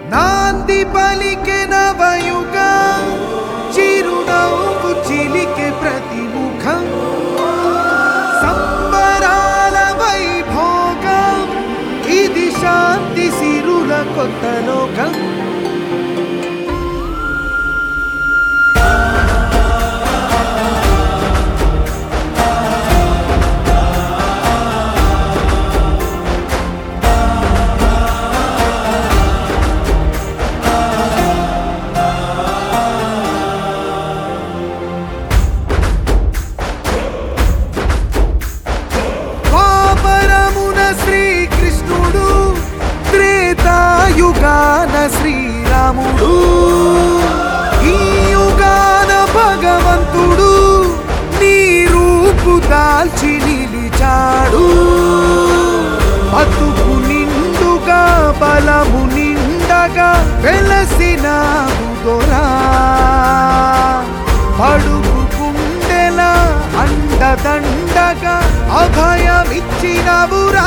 నాంది పలికే నవయుగా చిరునవ్వు చిలికే ప్రతిముఖం సంబరాల వైభోగం ఇది శాంతి సిరుల కొత్త లోకం ద్వాపరమున శ్రీకృష్ణుడు త్రేతాయుగాన శ్రీరాముడు ఈ యుగాన భగవంతుడు నీ రూపు దాల్చి నిలిచాడు బతుకు నిండుగా బలము నిండగా వెలసిన దొరా పడుగు గుండెల అండదండగా అభయమిచ్చినవురా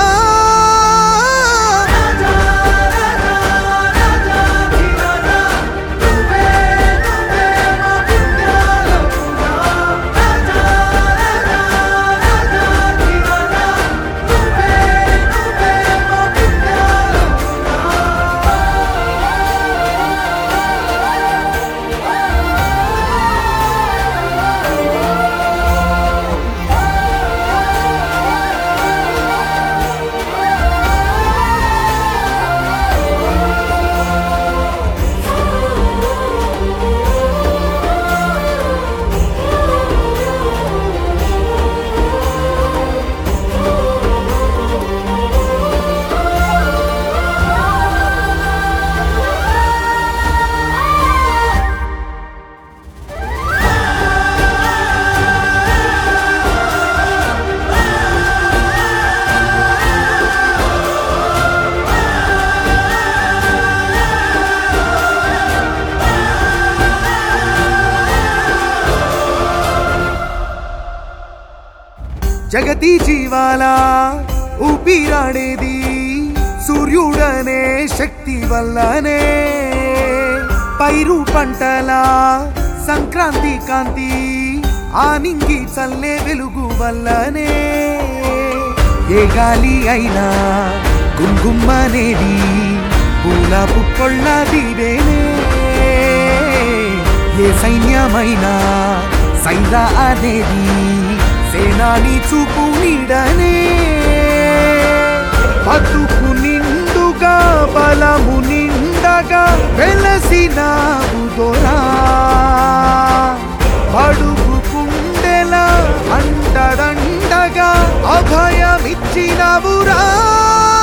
జగతి జీవాల ఊపిరాడేది సూర్యుడనే శక్తి వల్లనే పైరు పంటల సంక్రాంతి కాంతి ఆనింగి చల్లే వెలుగు వల్లనే ఏ గాలి అయినా గుంగుమ్మనేది పూల పుక్కొళ్ళ దివేనే ఏ సైన్యమైనా సైరా అనేది సేనాని చూపు నీడనే బతుకు నిండుగా బలము నిండగా వెలసిన దొరా పడుగు కుండెల అండదండగా అభయమిచ్చినవురా